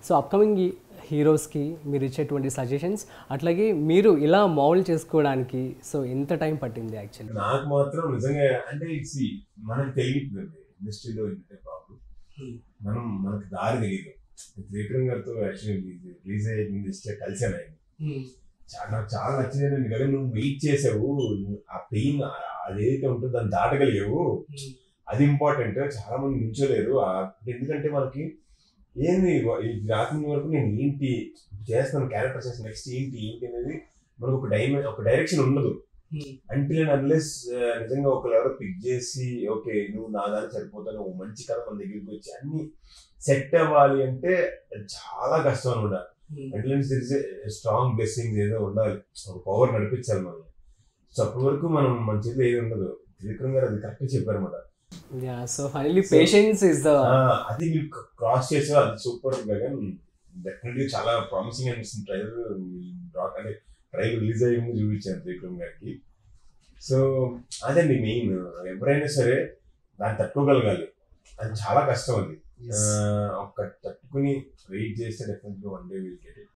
so upcoming హీరోస్కి మీరు ఇచ్చేటువంటి suggestions అట్లాగే మీరు ఇలా మౌల్డ్ చేసుకోవడానికి సో ఎంత టైం పట్టింది యాక్చువల్లీ నాకు మాత్రం నిజంగా అంటే ఇట్స్ మనకు తెలియట్లేదు ఇండస్ట్రీలో ఏంటంటే ప్రాబ్లం మనం మనకు దారి తెలియదు త్రివిక్రమ్ గారితో యాక్చువల్లీ రిలీజ్ అయ్యింది ఇస్తే కలిసాను ఆయన చా- నాకు చాలా నచ్చింది ఏంటంటే కదా నువ్వు వెయిట్ చేసావు నువ్వు ఆ పెయిన్ అదేదైతే ఉంటుందో దాన్ని దాటగలిగావు అది ఇంపార్టెంట్ చాలా మంది నుంచోలేరు ఆ- ఎందుకంటే మనకి ఏంది ఈ రాత్రి వరకు నేను ఏంటి చేస్తాను క్యారెక్టర్ చేస్తాను నెక్స్ట్ ఏంటి ఏంటి అనేది మనకు ఒక డైమె ఒక డైరెక్షన్ ఉండదు అంటే నేను అన్లెస్ నిజంగా ఒకరు ఎవరో పిక్ చేసి ఓకే నువ్వు నా దాన్ని సరిపోతాను ఒక మంచి కథ మన దగ్గరికి వచ్చి అన్ని సెట్ అవ్వాలి అంటే అది చాలా కష్టం అనమాట అంటే స్ట్రాంగ్ బ్లెస్సింగ్ ఏదో ఉండాలి ఒక పవర్ నడిపించాలి మనం సో అప్పటి వరకు మనం మన చేతిలో ఏది ఉండదు త్రివిక్రమ్ గారు అది కరెక్ట్ చెప్పారు అనమాట yeah so finally patience is the అది మీరు క్రాస్ చేసా అది సూపర్ గగన్ డెఫినెట్లీ చాలా ప్రామిసింగ్ అనిపిస్తుంది ట్రైలర్ రాక్ అంటే ట్రైలర్ రిలీజ్ అయ్యే ముందు చూపించాను త్రివిక్రమ్ గారికి సో అదండి మెయిన్ ఎవరైనా సరే దాన్ని తట్టుకోగలగాలి అది చాలా కష్టం అది ఆ, ఒక్క తట్టుకుని వెయిట్ చేస్తే డెఫినెట్గా one day will get it